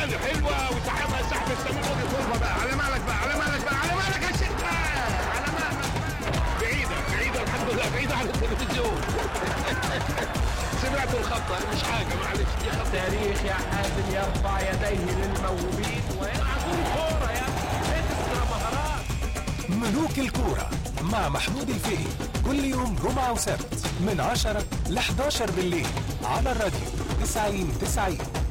ثواني حلوه وسحبها سحب السمير ودي طولها بقى على مالك بقى على مالك بقى على مالك يا شيخ بقى، على مالك بقى. بعيده بعيده الحمد لله بعيده عن التلفزيون سمعت الخطه مش حاجه معلش دي خطه التاريخ يا حازم يرفع يديه للموهوبين ويلعبون كورة يا ابني اكسترا مهارات ملوك الكورة مع محمود الفقي كل يوم جمعة وسبت من 10 ل 11 بالليل على الراديو 90 90